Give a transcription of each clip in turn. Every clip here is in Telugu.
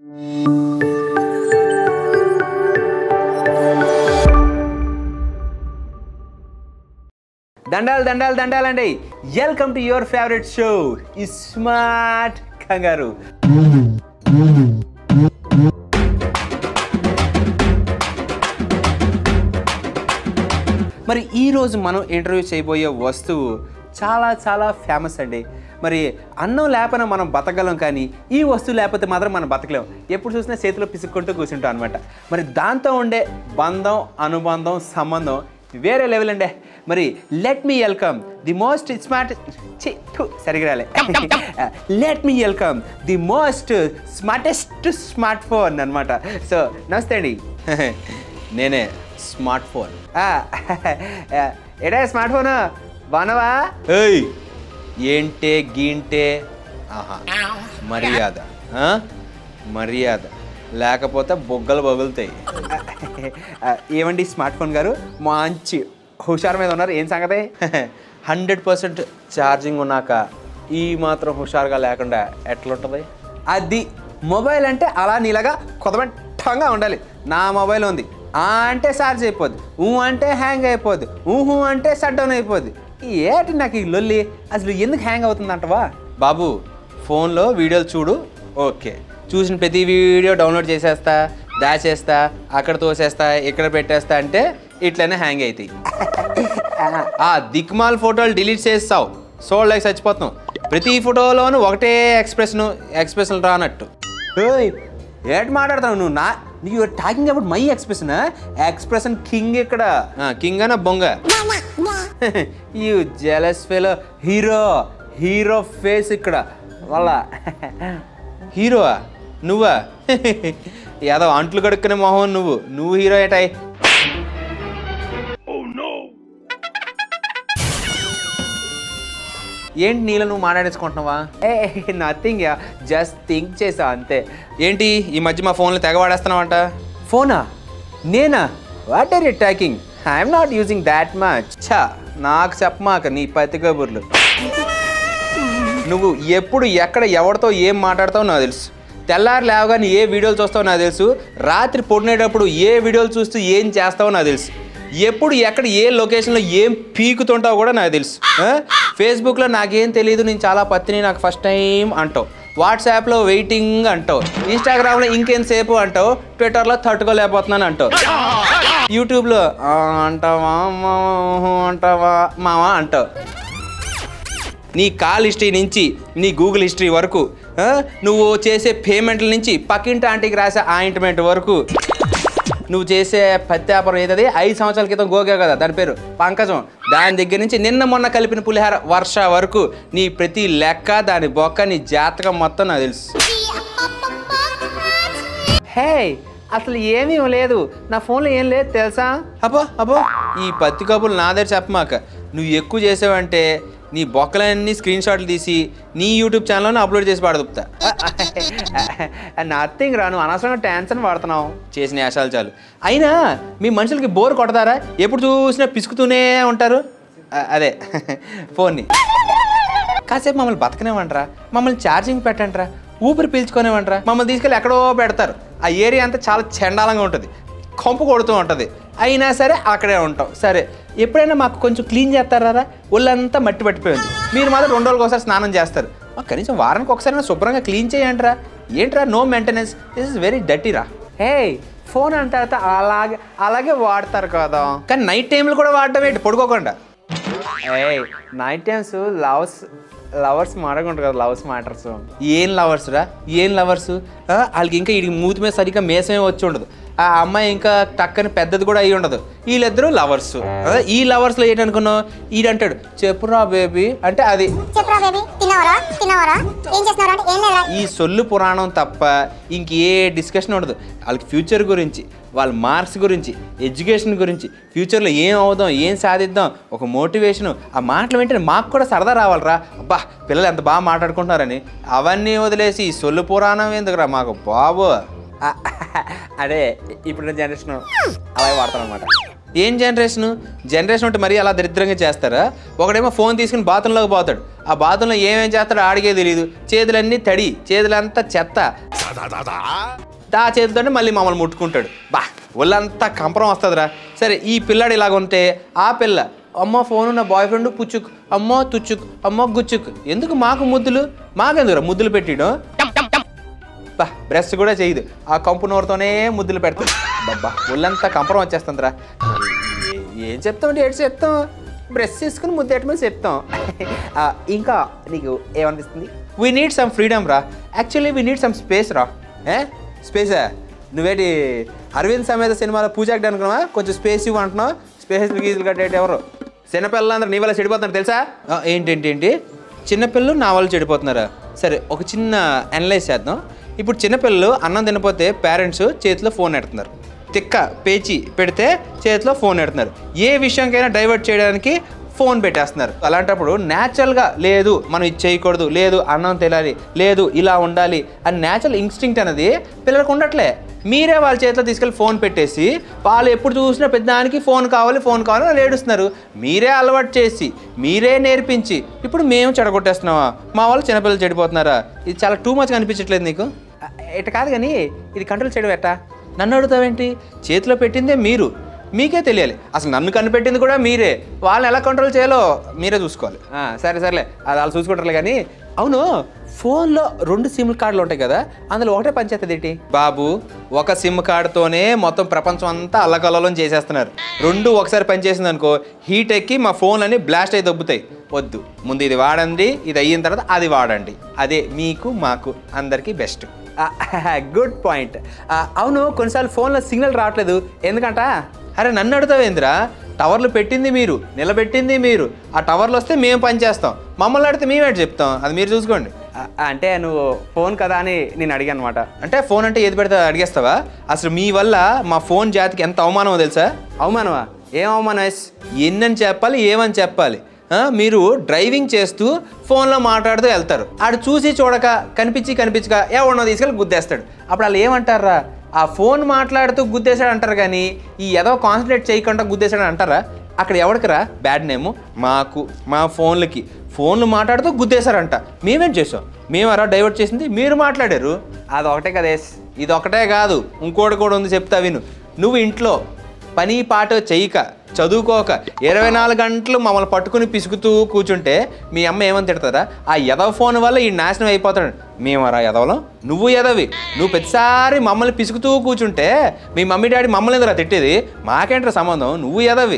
దండాలు దండాలు దండాలండి welcome to your favourite show smart kangaroo మరి ఈరోజు మనం ఇంటర్వ్యూ చేయబోయే వస్తువు చాలా చాలా ఫేమస్ అండి మరి అన్నం లేకపోయినా మనం బతకగలం కానీ ఈ వస్తువు లేకపోతే మాత్రం మనం బతకలేం ఎప్పుడు చూసినా చేతిలో పిసుక్కుంటూ కూర్చుంటాం అనమాట మరి దాంతో ఉండే బంధం అనుబంధం సంబంధం వేరే లెవెల్ అండి మరి let me welcome the most smart సరిగ్గా రాలే let me welcome the most smartest smart phone అనమాట సో నమస్తే అండి నేనే స్మార్ట్ ఫోన్ ఎడా స్మార్ట్ ఫోన్ బానవా ఏయ్ ఏంటే గీంటే ఆహా మర్యాద ఆ? మర్యాద లేకపోతే బొగ్గలు బొగులుతాయి ఏమండి స్మార్ట్ ఫోన్ గారు మంచి హుషారు మీద ఉన్నారు ఏం సంగతి హండ్రెడ్ పర్సెంట్ ఛార్జింగ్ ఉన్నాక ఈ మాత్రం హుషారుగా లేకుండా ఎట్లుంటుంది అది మొబైల్ అంటే అలా నీలాగా కొదమట్టంగా ఉండాలి నా మొబైల్ ఉంది ఆ అంటే ఛార్జ్ అయిపోద్ది ఊ అంటే హ్యాంగ్ అయిపోద్ది ఊహు అంటే షట్ డౌన్ అయిపోద్ది ఏటి నాకు ఈ లొల్లి అసలు ఎందుకు హ్యాంగ్ అవుతుందంటవా బాబు ఫోన్లో వీడియోలు చూడు ఓకే చూసిన ప్రతి వీడియో డౌన్లోడ్ చేసేస్తా దాచేస్తా అక్కడ తోసేస్తా ఇక్కడ పెట్టేస్తా అంటే ఇట్లనే హ్యాంగ్ అవుతాయి ఆ దిక్మాల్ ఫోటోలు డిలీట్ చేస్తావు సోళ్ళకి చచ్చిపోతున్నావు ప్రతి ఫోటోలోనూ ఒకటే ఎక్స్ప్రెషన్ ఎక్స్ప్రెషన్ రానట్టు ఏయ్ ఏంటి మాట్లాడతావు నువ్వు నా you are talking about my expression expression king ఇక్కడ కింగ్ అన్న బొంగ you jealous fellow hero hero face ఇక్కడ వాళ్ళ హీరోవా నువ్వా ఏదో అంట్లు కడుక్కునే మొహం నువ్వు నువ్వు హీరో ఏటాయ్ ఏంటి నీళ్ళ నువ్వు మాట్లాడేసుకుంటున్నావా ఏ నథింగ్ యా జస్ట్ థింక్ చేసా అంతే ఏంటి ఈ మధ్య మా ఫోన్లో తెగ వాడేస్తున్నావంట ఫోనా నేనా what are you talking I'm not using that much ఛా నాకు చెప్పమాక నీ పత్తి కబుర్లు నువ్వు ఎప్పుడు ఎక్కడ ఎవరితో ఏం మాట్లాడతావో నాకు తెలుసు తెల్లారి లేవగానే ఏ వీడియోలు చూస్తావో నాకు తెలుసు రాత్రి పొడినేటప్పుడు ఏ వీడియోలు చూస్తూ ఏం చేస్తావో నాకు తెలుసు ఎప్పుడు ఎక్కడ ఏ లొకేషన్లో ఏం పీకుతుంటావో కూడా నాకు తెలుసు ఆ? ఫేస్బుక్లో నాకేం తెలియదు నేను చాలా పత్తిని నాకు ఫస్ట్ టైం అంటావు వాట్సాప్లో వెయిటింగ్ అంటావు ఇన్స్టాగ్రామ్లో ఇంకేంతసేపు అంటావు ట్విట్టర్లో తట్టుకోలేకపోతున్నాను అంటావు యూట్యూబ్లో "ఆ, అంటావా మావా, అంటావా మావా అంటావు నీ కాల్ హిస్టరీ నుంచి నీ గూగుల్ హిస్టరీ వరకు ఆ, నువ్వు చేసే పేమెంట్ల నుంచి పక్కింటి ఆంటీకి రాసే ఆయింట్మెంట్ వరకు నువ్వు చేసే పత్యాపరం ఏదది ఐదు సంవత్సరాల క్రితం గోగా కదా దాని పేరు పంకజం దాని దగ్గర నుంచి నిన్న మొన్న కలిపిన పులిహార వర్ష వరకు నీ ప్రతి లెక్క దాని బొక్క నీ జాతకం మొత్తం నాకు తెలుసు హే అసలు ఏమీ లేదు నా ఫోన్లో ఏం లేదు తెలుసా అబ్బో అబ్బో ఈ పత్తి కబుర్లు నా దగ్గర చెప్పమాక నువ్వు ఎక్కువ చేసావంటే నీ బొక్కలన్నీ స్క్రీన్ షాట్లు తీసి నీ యూట్యూబ్ ఛానల్లోనే అప్లోడ్ చేసి పాడుతా నథింగ్ రా నువ్వు అనవసరంగా టెన్షన్ పడుతున్నావు చేసిన యాశాలు చాలు అయినా మీ మనుషులకి బోర్ కొడతారా ఎప్పుడు చూసినా పిసుకుతూనే ఉంటారు అ- అదే ఫోన్ని కాసేపు మమ్మల్ని బతకనేవంటరా మమ్మల్ని ఛార్జింగ్ పెట్టండిరా ఊపిరి పీల్చుకునేవంటరా మమ్మల్ని తీసుకెళ్ళి ఎక్కడో పెడతారు ఆ ఏరియా అంతా చాలా చండాలంగా ఉంటుంది కొంపు కొడుతూ ఉంటుంది అయినా సరే అక్కడే ఉంటాం సరే ఎప్పుడైనా మాకు కొంచెం క్లీన్ చేస్తారా ఒళ్ళంతా మట్టి పట్టిపోయింది మీరు మాత్రం రెండు రోజులకు ఒకసారి స్నానం చేస్తారు మాకు కనీసం వారానికి ఒకసారి శుభ్రంగా క్లీన్ చేయండిరా ఏంట్రా no maintenance this is very డర్టీరా హే ఫోన్ అంత తర్వాత అలాగే అలాగే వాడతారు కదా కానీ నైట్ టైంలో కూడా వాడటం ఏంటి పడుకోకుండా ఏయ్ నైట్ టైమ్స్ లవర్స్ లవర్స్ మాడకుంటారు కదా లవర్స్ మ్యాటర్స్ ఏం లవర్స్ రా ఏం లవర్స్ వాళ్ళకి ఇంకా వీడికి మూతి మీద సరిగ్గా మేసమే వచ్చి ఉండదు ఆ అమ్మాయి ఇంకా టక్కని పెద్దది కూడా అయ్యి ఉండదు వీళ్ళిద్దరూ లవర్స్ ఈ లవర్స్లో ఏంటనుకున్నావు ఈడంటాడు చెప్పురా బేబీ అంటే అది చెప్పురా బేబీ తిన్నావరా తిన్నావరా ఏం చేస్తున్నారా అంటే ఏం లేదా ఈ సొల్లు పురాణం తప్ప ఇంకే డిస్కషన్ ఉండదు వాళ్ళకి ఫ్యూచర్ గురించి వాళ్ళ మార్క్స్ గురించి ఎడ్యుకేషన్ గురించి ఫ్యూచర్లో ఏం అవుదాం ఏం సాధిద్దాం ఒక మోటివేషన్ ఆ మాటలు వింటే మాకు కూడా సరదా రావాలిరా అబ్బా పిల్లలు ఎంత బాగా మాట్లాడుకుంటున్నారని అవన్నీ వదిలేసి ఈ సొల్లు పురాణం ఎందుకురా మాకు బాబు అదే ఇప్పుడు జనరేషన్ అలాగే వాడతాను అనమాట ఏం జనరేషన్ జనరేషన్ ఉంటే మరీ అలా దరిద్రంగా చేస్తారా ఒకడేమో ఫోన్ తీసుకుని బాత్రూంలోకి పోతాడు ఆ బాత్రూంలో ఏమేం చేస్తాడో ఆడికే తెలియదు చేతులన్నీ తడి చేతులంతా చెత్త ఆ చేతితోనే మళ్ళీ మమ్మల్ని ముట్టుకుంటాడు బా ఒళ్ళంతా కంపరం వస్తుందిరా సరే ఈ పిల్లాడు ఇలాగ ఉంటే ఆ పిల్ల అమ్మ ఫోన్ నా బాయ్ ఫ్రెండ్ పుచ్చుక్ అమ్మో తుచ్చుక్ అమ్మో గుచ్చుక్ ఎందుకు మాకు ముద్దులు మాకెందుకురా ముద్దులు పెట్టియడం బా బ్రష్ కూడా చేయదు ఆ కంపు నోరుతోనే ముద్దులు పెడతాడు బాబా ఒళ్ళంతా కంపరం వచ్చేస్తుందిరా ఏ- ఏం చెప్తాం అంటే ఏడు చెప్తాం బ్రష్ తీసుకుని ముద్దు ఎట్టమని చెప్తాం ఆ, ఇంకా నీకు ఏమనిపిస్తుంది వీ నీడ్ సమ్ ఫ్రీడమ్ రా actually we need some space రా ఏ స్పేసా నువ్వేటి అరవింద్ సమేత సినిమాలో పూజాకి అనుకున్నావా కొంచెం స్పేస్ ఇవ్వ అంటున్నావు స్పేస్ గీజులు కట్టేటి ఎవరు చిన్నపిల్లలందరూ నీ వల్ల చెడిపోతున్నారు తెలుసా ఆ, ఏంటేంటి ఏంటి చిన్నపిల్లలు నా వాళ్ళు చెడిపోతున్నారా సరే ఒక చిన్న అనలైజ్ చేద్దాం ఇప్పుడు చిన్నపిల్లలు అన్నం తినపోతే పేరెంట్స్ చేతిలో ఫోన్ ఎడుతున్నారు తిక్క పేచి పెడితే చేతిలో ఫోన్ ఎడుతున్నారు ఏ విషయంకైనా డైవర్ట్ చేయడానికి ఫోన్ పెట్టేస్తున్నారు అలాంటప్పుడు న్యాచురల్గా లేదు మనం ఇది చేయకూడదు లేదు అన్నం తినాలి లేదు ఇలా ఉండాలి అని న్యాచురల్ ఇన్స్టింక్ట్ అనేది పిల్లలకు ఉండట్లే మీరే వాళ్ళ చేతిలో తీసుకెళ్ళి ఫోన్ పెట్టేసి వాళ్ళు ఎప్పుడు చూసినా పెద్దానికి ఫోన్ కావాలి ఫోన్ కావాలి అని ఏడుస్తున్నారు మీరే అలవాటు చేసి మీరే నేర్పించి ఇప్పుడు మేము చెడగొట్టేస్తున్నావా మా వాళ్ళు చిన్నపిల్లలు చెడిపోతున్నారా ఇది చాలా టూ మచ్గా అనిపించట్లేదు నీకు ఎట కాదు కానీ ఇది కంట్రోల్ చేయడం ఎట్టా నన్ను అడుగుతావేంటి చేతిలో పెట్టిందే మీరు మీకే తెలియాలి అసలు నన్ను కనిపెట్టింది కూడా మీరే వాళ్ళని ఎలా కంట్రోల్ చేయాలో మీరే చూసుకోవాలి ఆ, సరే సరేలే అది వాళ్ళు చూసుకుంటారు కానీ అవును ఫోన్లో రెండు సిమ్ కార్డులు ఉంటాయి కదా అందులో ఒకటే పనిచేస్తుంది ఏంటి బాబు ఒక సిమ్ కార్డుతోనే మొత్తం ప్రపంచం అంతా అల్లకల్లోలం చేసేస్తున్నారు రెండు ఒకసారి పనిచేసింది అనుకో హీట్ ఎక్కి మా ఫోన్ అన్ని బ్లాస్ట్ అయి దొబ్బుతాయి వద్దు ముందు ఇది వాడండి ఇది అయిన తర్వాత అది వాడండి అదే మీకు మాకు అందరికీ బెస్ట్ గుడ్ పాయింట్ అవును కొన్నిసార్లు ఫోన్లో సిగ్నల్ రావట్లేదు ఎందుకంట అరే నన్ను అడుగుతావేంద్రా టవర్లు పెట్టింది మీరు నిలబెట్టింది మీరు ఆ టవర్లు వస్తే మేము పనిచేస్తాం మమ్మల్ని అడిగితే మేమేంటి చెప్తాం అది మీరు చూసుకోండి అంటే నువ్వు ఫోన్ కదా అని నేను అడిగాను అనమాట అంటే ఫోన్ అంటే ఏది పెడితే అది అడిగేస్తావా అసలు మీ వల్ల మా ఫోన్ జాతికి ఎంత అవమానమో తెలుసా అవమానమా ఏం అవమానం ఎస్ ఎన్నని చెప్పాలి ఏమని చెప్పాలి ఆ, మీరు డ్రైవింగ్ చేస్తూ ఫోన్లో మాట్లాడుతూ వెళ్తారు ఆడు చూసి చూడక కనిపించి కనిపించక ఎవరినో తీసుకెళ్ళి గుద్దేస్తాడు అప్పుడు వాళ్ళు ఏమంటారా ఆ ఫోన్ మాట్లాడుతూ గుద్దేశాడు అంటారు కానీ ఈ ఏదో కాన్సన్ట్రేట్ చేయకుండా గుద్దేశాడు అంటారా అక్కడ ఎవరికిరా బ్యాడ్ నేమ్ మాకు మా ఫోన్లకి ఫోన్లు మాట్లాడుతూ గుద్దేశారంట మేమేం చేసాం మేమరా డైవర్ట్ చేసింది మీరు మాట్లాడారు అది ఒకటే కదేస్ ఇది ఒకటే కాదు ఇంకోటి కూడా ఉంది చెప్తా విను నువ్వు ఇంట్లో పని పాట చేయక చదువుకోక ఇరవై నాలుగు గంటలు మమ్మల్ని పట్టుకుని పిసుకుతూ కూర్చుంటే మీ అమ్మ ఏమని తిడతారా ఆ ఎదవ ఫోన్ వల్ల ఈ నాశనం అయిపోతాడు మేమరా ఎదవలం నువ్వు ఎదవి నువ్వు ప్రతిసారి మమ్మల్ని పిసుకుతూ కూర్చుంటే మీ మమ్మీ డాడీ మమ్మల్ని ఎందుకు తిట్టేది మాకేంట్రా సంబంధం నువ్వు ఎదవి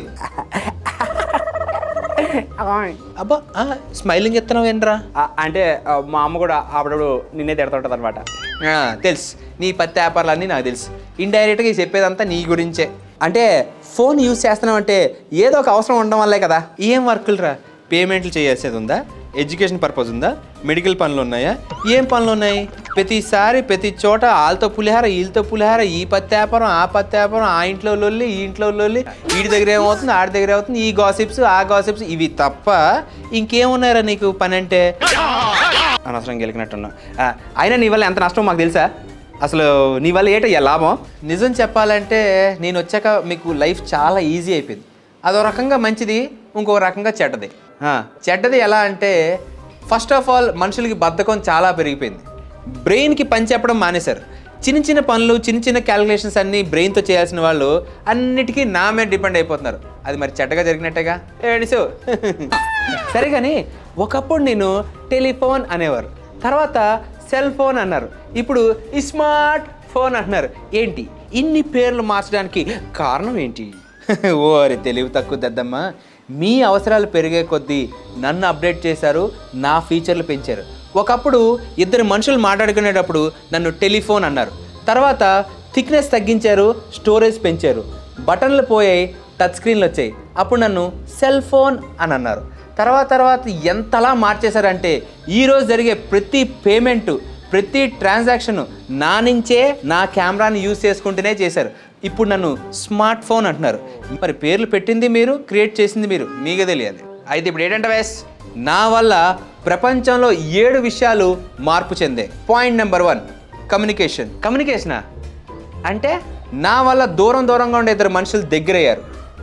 అబ్బా స్మైలింగ్ ఎత్తనావు ఏంట్రా అంటే ఆ, మా అమ్మ కూడా అప్పుడప్పుడు నిన్నే తిడుతుంటది అనమాట ఆ, తెలుసు నీ పత్తి వ్యాపారాలన్నీ నాకు తెలుసు ఇండైరెక్ట్గా ఈ చెప్పేదంతా నీ గురించే అంటే ఫోన్ యూజ్ చేస్తున్నావు అంటే ఏదో ఒక అవసరం ఉండడం వల్లే కదా ఏం వర్కులు రా పేమెంట్లు చేయాల్సేది ఉందా ఎడ్యుకేషన్ పర్పస్ ఉందా మెడికల్ పనులు ఉన్నాయా ఏం పనులు ఉన్నాయి ప్రతిసారి ప్రతి చోట వాళ్ళతో పులిహార వీళ్ళతో పులిహార ఈ పత్తి వ్యాపారం ఆ పత్తి వ్యాపారం ఆ ఇంట్లో లొల్లి ఈ ఇంట్లో లొల్లి వీడి దగ్గర ఏమవుతుంది ఆడి దగ్గర ఏమవుతుంది ఈ గాసిప్స్ ఆ గాసిప్స్ ఇవి తప్ప ఇంకేమున్నారా నీకు పని అంటే అనవసరం గెలికినట్టున్నా ఆ, అయినా నీ వల్ల ఎంత నష్టం మాకు తెలుసా అసలు నీ వల్ల ఏటయ్యా లాభం నిజం చెప్పాలంటే నేను వచ్చాక మీకు లైఫ్ చాలా ఈజీ అయిపోయింది అదో రకంగా మంచిది ఇంకో రకంగా చెడ్డది ఆ, చెడ్డది ఎలా అంటే ఫస్ట్ ఆఫ్ ఆల్ మనుషులకి బద్ధకం చాలా పెరిగిపోయింది బ్రెయిన్కి పని చెప్పడం మానేశారు చిన్న చిన్న పనులు చిన్న చిన్న క్యాలిక్యులేషన్స్ అన్నీ బ్రెయిన్తో చేయాల్సిన వాళ్ళు అన్నిటికీ నా మీద డిపెండ్ అయిపోతున్నారు అది మరి చెడ్డగా జరిగినట్టేగా ఏడిసు సరే కానీ ఒకప్పుడు నేను టెలిఫోన్ అనేవారు తర్వాత సెల్ ఫోన్ అన్నారు ఇప్పుడు స్మార్ట్ ఫోన్ అంటున్నారు ఏంటి ఇన్ని పేర్లు మార్చడానికి కారణం ఏంటి ఓరి తెలివి తక్కువ దద్దమ్మ మీ అవసరాలు పెరిగే కొద్దీ నన్ను అప్డేట్ చేశారు నా ఫీచర్లు పెంచారు ఒకప్పుడు ఇద్దరు మనుషులు మాట్లాడుకునేటప్పుడు నన్ను టెలిఫోన్ అన్నారు తర్వాత థిక్నెస్ తగ్గించారు స్టోరేజ్ పెంచారు బటన్లు పోయాయి టచ్ స్క్రీన్లు వచ్చాయి అప్పుడు నన్ను సెల్ ఫోన్ అని అన్నారు తర్వాత తర్వాత ఎంతలా మార్చేశారంటే ఈరోజు జరిగే ప్రతి పేమెంటు ప్రతి ట్రాన్సాక్షన్ నా నుంచే నా కెమెరాని యూజ్ చేసుకుంటూనే చేశారు ఇప్పుడు నన్ను స్మార్ట్ ఫోన్ అంటున్నారు మరి పేర్లు పెట్టింది మీరు క్రియేట్ చేసింది మీరు మీకే తెలియాలి అయితే ఇప్పుడు ఏంటంటే వేస్ నా వల్ల ప్రపంచంలో ఏడు విషయాలు మార్పు చెందాయి పాయింట్ నెంబర్ వన్ కమ్యూనికేషన్ కమ్యూనికేషనా అంటే నా వల్ల దూరం దూరంగా ఉండే ఇద్దరు మనుషులు దగ్గరయ్యారు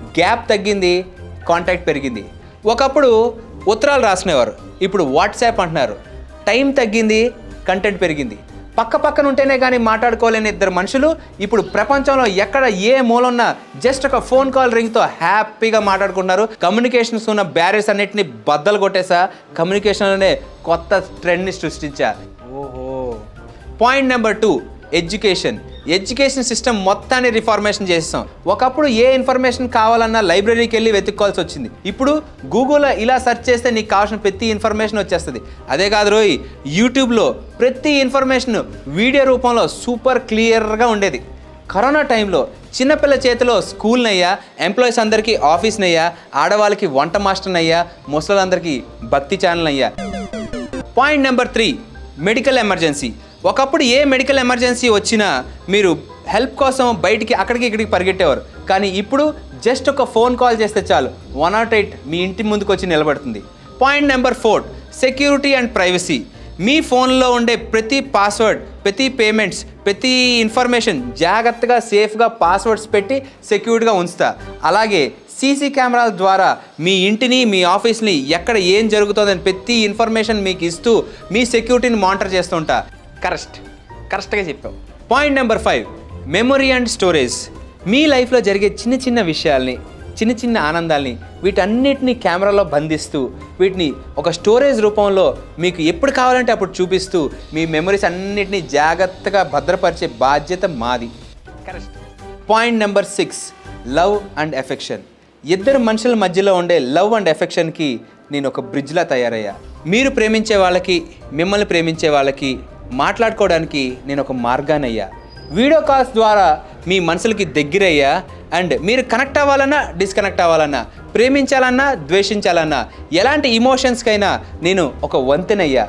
గ్యాప్ తగ్గింది కాంటాక్ట్ పెరిగింది ఒకప్పుడు ఉత్తరాలు రాసుకునేవారు ఇప్పుడు వాట్సాప్ అంటున్నారు టైం తగ్గింది కంటెంట్ పెరిగింది పక్క పక్కన ఉంటేనే కానీ మాట్లాడుకోలేని ఇద్దరు మనుషులు ఇప్పుడు ప్రపంచంలో ఎక్కడ ఏ మూలన్నా జస్ట్ ఒక ఫోన్ కాల్ రింగ్తో హ్యాపీగా మాట్లాడుకుంటున్నారు కమ్యూనికేషన్స్ ఉన్న బ్యారియర్స్ అన్నిటిని బద్దలు కొట్టేసా కమ్యూనికేషన్లోనే కొత్త ట్రెండ్ని సృష్టించా ఓహో point number two education education system మొత్తాన్ని రిఫార్మేషన్ చేస్తాం ఒకప్పుడు ఏ ఇన్ఫర్మేషన్ కావాలన్నా లైబ్రరీకి వెళ్ళి వెతుక్కోవాల్సి వచ్చింది ఇప్పుడు గూగుల్లో ఇలా సెర్చ్ చేస్తే నీకు కావాల్సిన ప్రతి ఇన్ఫర్మేషన్ వచ్చేస్తుంది అదే కాదు రోయ్ యూట్యూబ్లో ప్రతి ఇన్ఫర్మేషన్ వీడియో రూపంలో సూపర్ క్లియర్గా ఉండేది కరోనా టైంలో చిన్నపిల్ల చేతిలో స్కూల్నయ్యా ఎంప్లాయీస్ అందరికీ ఆఫీస్నయ్యా ఆడవాళ్ళకి వంట మాస్టర్నయ్యా ముసలందరికీ భక్తి ఛానల్ అయ్యా point number three medical emergency ఒకప్పుడు ఏ మెడికల్ ఎమర్జెన్సీ వచ్చినా మీరు హెల్ప్ కోసం బయటికి అక్కడికి ఇక్కడికి పరిగెట్టేవారు కానీ ఇప్పుడు జస్ట్ ఒక ఫోన్ కాల్ చేస్తే చాలు వన్ నాట్ ఎయిట్ మీ ఇంటి ముందుకు వచ్చి నిలబడుతుంది point number four security and privacy మీ ఫోన్లో ఉండే ప్రతి పాస్వర్డ్ ప్రతి పేమెంట్స్ ప్రతి ఇన్ఫర్మేషన్ జాగ్రత్తగా సేఫ్గా పాస్వర్డ్స్ పెట్టి సెక్యూర్డ్గా ఉంచుతా అలాగే సీసీ కెమెరాల ద్వారా మీ ఇంటిని మీ ఆఫీస్ని ఎక్కడ ఏం జరుగుతుందని ప్రతి ఇన్ఫర్మేషన్ మీకు ఇస్తూ మీ సెక్యూరిటీని మానిటర్ చేస్తుంటా కరెక్ట్ కరెక్ట్గా చెప్పావు point number five memory and storage మీ లైఫ్లో జరిగే చిన్న చిన్న విషయాల్ని చిన్న చిన్న ఆనందాల్ని వీటన్నిటిని కెమెరాలో బంధిస్తూ వీటిని ఒక స్టోరేజ్ రూపంలో మీకు ఎప్పుడు కావాలంటే అప్పుడు చూపిస్తూ మీ మెమరీస్ అన్నిటిని జాగ్రత్తగా భద్రపరిచే బాధ్యత మాది correct point number six love and affection ఇద్దరు మనుషుల మధ్యలో ఉండే లవ్ అండ్ ఎఫెక్షన్కి నేను ఒక బ్రిడ్జ్లా తయారయ్యా మీరు ప్రేమించే వాళ్ళకి మిమ్మల్ని ప్రేమించే వాళ్ళకి మాట్లాడుకోవడానికి నేను ఒక మార్గానయ్యా వీడియో కాల్స్ ద్వారా మీ మనసులకి దగ్గరయ్యా అండ్ మీరు కనెక్ట్ అవ్వాలన్నా డిస్కనెక్ట్ అవ్వాలన్నా ప్రేమించాలన్నా ద్వేషించాలన్నా ఎలాంటి ఇమోషన్స్కైనా నేను ఒక వంతెనయ్యా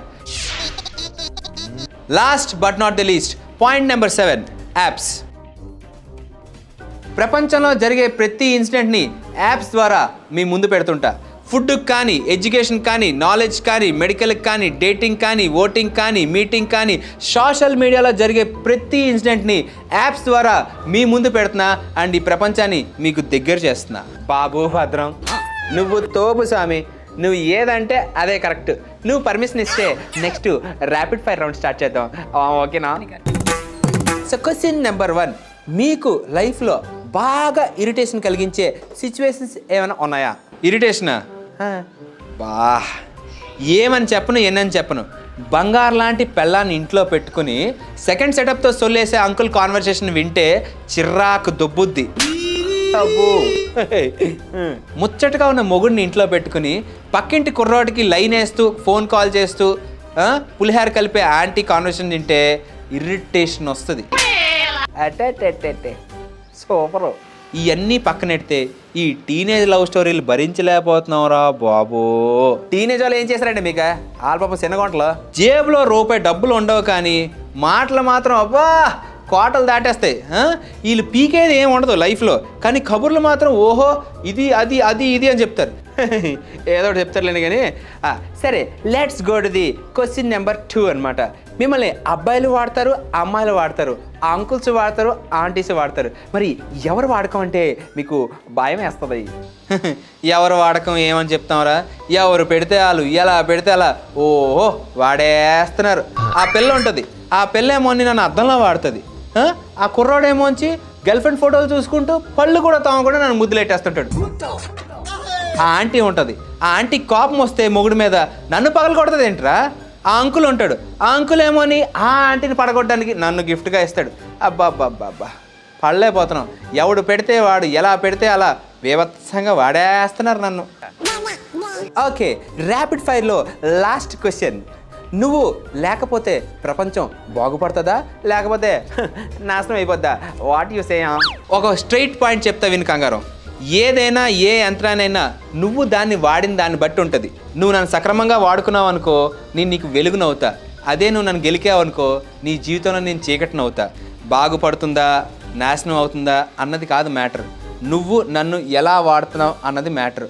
last but not the least point number seven apps ప్రపంచంలో జరిగే ప్రతి ఇన్సిడెంట్ని యాప్స్ ద్వారా మీ ముందు పెడుతుంటా ఫుడ్కి కానీ ఎడ్యుకేషన్ కానీ నాలెడ్జ్ కానీ మెడికల్కి కానీ డేటింగ్ కానీ ఓటింగ్ కానీ మీటింగ్ కానీ సోషల్ మీడియాలో జరిగే ప్రతి ఇన్సిడెంట్ని యాప్స్ ద్వారా మీ ముందు పెడుతున్నా అండ్ ఈ ప్రపంచాన్ని మీకు దగ్గర చేస్తున్నా బాబు భద్రం నువ్వు తోపు స్వామి నువ్వు ఏదంటే అదే కరెక్ట్ నువ్వు పర్మిషన్ ఇస్తే next rapid fire round start చేద్దాం ఆ, ఓకేనా సో క్వశ్చన్ నెంబర్ వన్ మీకు లైఫ్లో బాగా ఇరిటేషన్ కలిగించే సిచ్యువేషన్స్ ఏమైనా ఉన్నాయా ఇరిటేషనా బా ఏమని చెప్పను ఎన్నని చెప్పను బంగారు లాంటి పెళ్ళాన్ని ఇంట్లో పెట్టుకుని సెకండ్ సెటప్తో సొల్లేసే అంకుల్ కాన్వర్సేషన్ వింటే చిర్రాకు దొబ్బుద్ది అబ్బో. ముచ్చటగా ఉన్న మొగుడిని ఇంట్లో పెట్టుకుని పక్కింటి కుర్రాడికి లైన్ వేస్తూ ఫోన్ కాల్ చేస్తూ ఆ, పులిహార కలిపే ఆంటీ కాన్వర్సేషన్ తింటే ఇరిటేషన్ వస్తుంది అటే సూపరు ఇవన్నీ పక్కనెడితే ఈ టీనేజ్ లవ్ స్టోరీలు భరించలేకపోతున్నావురా బాబు టీనేజ్ వాళ్ళు ఏం చేశారండి మీకు ఆల్పాపం చిన్నగొంటలో జేబులో రూపాయి డబ్బులు ఉండవు కానీ మాటలు మాత్రం అబ్బా కోటలు దాటేస్తాయి ఆ? వీళ్ళు పీకేది ఏం ఉండదు లైఫ్లో కానీ కబుర్లు మాత్రం ఓహో ఇది అది అది ఇది అని చెప్తారు ఏదో ఒకటి చెప్తారులేండి కానీ ఆ, సరే let's go to the question number two అనమాట మిమ్మల్ని అబ్బాయిలు వాడతారు అమ్మాయిలు వాడతారు అంకుల్స్ వాడతారు ఆంటీస్ వాడతారు మరి ఎవరు వాడకం అంటే మీకు భయం వేస్తుంది ఎవరు వాడకం ఏమని చెప్తామరా ఎవరు పెడితే వాళ్ళు ఎలా పెడితే అలా ఓహో వాడేస్తున్నారు ఆ పిల్ల ఉంటుంది ఆ పిల్ల ఏమో నన్ను అద్దంలో వాడుతుంది ఆ? ఆ కుర్రాడేమో వచ్చి గర్ల్ ఫ్రెండ్ ఫోటోలు చూసుకుంటూ పళ్ళు కూడా తాము నన్ను ముద్దులెట్టేస్తుంటాడు ఆ ఆంటీ ఉంటుంది ఆ ఆంటీ కోపం వస్తే మొగుడు మీద నన్ను పగలు కొడుతుంది ఏంట్రా ఆ అంకుల్ ఉంటాడు ఆ అంకుల్ ఏమోని ఆ ఆంటీని పడగొట్టడానికి నన్ను గిఫ్ట్గా ఇస్తాడు అబ్బా అబ్బా అబ్బా అబ్బా పడలేకపోతున్నాం ఎవడు పెడితే వాడు ఎలా పెడితే అలా బీభత్సంగా వాడేస్తున్నారు నన్ను ఓకే ర్యాపిడ్ ఫైర్లో లాస్ట్ క్వశ్చన్ నువ్వు లేకపోతే ప్రపంచం బాగుపడుతుందా లేకపోతే నాశనం అయిపోద్దా వాట్ యు సే ఒక స్ట్రైట్ పాయింట్ చెప్తా విను కంగారం ఏదైనా ఏ యంత్రానైనా నువ్వు దాన్ని వాడిన దాన్ని బట్టి ఉంటుంది నువ్వు నన్ను సక్రమంగా వాడుకున్నావు అనుకో నేను నీకు వెలుగునవుతా అదే నువ్వు నన్ను గెలికావు అనుకో నీ జీవితంలో నేను చీకటినవుతా బాగుపడుతుందా నాశనం అవుతుందా అన్నది కాదు మ్యాటర్ నువ్వు నన్ను ఎలా వాడుతున్నావు అన్నది మ్యాటర్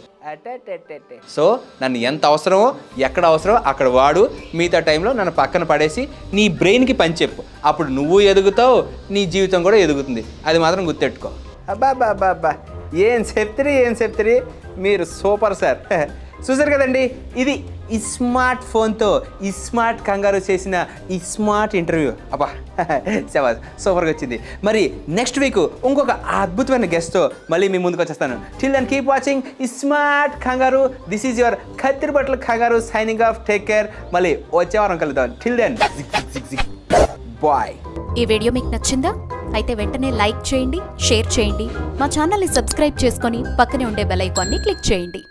సో నన్ను ఎంత అవసరమో ఎక్కడ అవసరమో అక్కడ వాడు మిగతా టైంలో నన్ను పక్కన పడేసి నీ బ్రెయిన్కి పని చెప్పు అప్పుడు నువ్వు ఎదుగుతావు నీ జీవితం కూడా ఎదుగుతుంది అది మాత్రం గుర్తెట్టుకో అబ్బా అబ్బా అబ్బా అబ్బా ఏం చెప్తారు ఏం చెప్తారు మీరు సూపర్ సార్ చూసారు కదండి ఇది ఈ స్మార్ట్ ఫోన్తో ఈ స్మార్ట్ కంగారు చేసిన ఈ స్మార్ట్ ఇంటర్వ్యూ అబ్బా శబాస్ సూపర్గా వచ్చింది మరి నెక్స్ట్ వీక్ ఇంకొక అద్భుతమైన గెస్ట్తో మళ్ళీ మీ ముందుకు వచ్చేస్తాను టిల్ అండ్ కీప్ వాచింగ్ ఈ smart kangaroo this is your కత్తిరి బట్టల kangaroo signing off take care మళ్ళీ వచ్చే వారం కలుద్దాం టిల్ దెన్ బాయ్ ఈ వీడియో మీకు నచ్చిందా అయితే వెంటనే లైక్ చేయండి షేర్ చేయండి మా ఛానల్ని సబ్స్క్రైబ్ చేసుకొని పక్కనే ఉండే బెల్ ఐకాన్ని క్లిక్ చేయండి